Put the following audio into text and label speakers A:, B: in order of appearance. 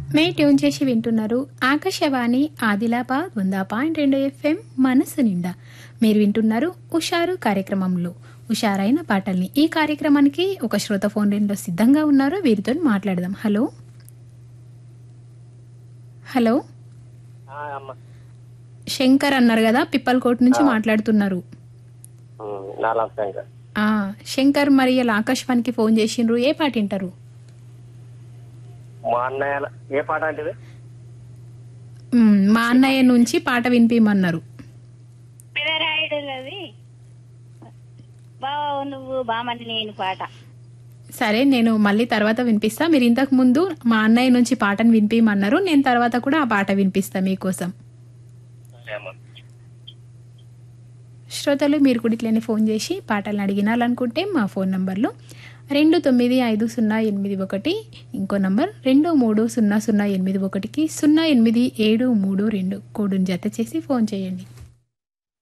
A: మే tune చేసి వింటున్నారు ఆకాశవాణి ఆదిలాబాద్ వంద పాయింట్ రెండు ఎఫ్ఎం మనసు నిండా మీరు వింటున్నారు ఉషారు కార్యక్రమంలో ఉషారైన పాటల్ని ఈ కార్యక్రమానికి ఒక శ్రోత ఫోన్ లైన్లో సిద్ధంగా ఉన్నారు వీరితో మాట్లాడదాం హలో హలో
B: ఆ, అమ్మ
A: శంకర్ అన్నారు కదా పిప్పల్కోట్ నుంచి మాట్లాడుతున్నారు
B: ఉమ్, నాలుగు శంకర్
A: ఆ, శంకర్ మరి ఇలా ఆకాశవాణికి ఫోన్ చేసిండ్రు ఏ పాట వింటారు
B: మా అన్నయ్య ఏ పాట అంటే ఇది?
A: మ్, మా అన్నయ్య నుంచి పాట వినిపించమన్నారు
C: పిల్లరాయుడులది బావ నువ్వు బామని నేను పాట
A: సరే నేను మళ్ళీ తర్వాత వినిపిస్తా మీరు ఇంతకు ముందు మా అన్నయ్య నుంచి పాటను వినిపించమన్నారు నేను తర్వాత కూడా ఆ పాట వినిపిస్తా మీకోసం
B: సరే అమ్మ.
A: శ్రోతలు మీరు కూడా ఇట్లనే ఫోన్ చేసి పాటలను అడిగినాలనుకుంటే మా ఫోన్ నంబర్లు రెండు తొమ్మిది ఐదు సున్నా ఎనిమిది ఒకటి ఇంకో నంబర్ రెండు మూడు సున్నా సున్నా ఎనిమిది ఒకటికి సున్నా ఎనిమిది ఏడు మూడు రెండు కోడుని జత చేసి ఫోన్ చేయండి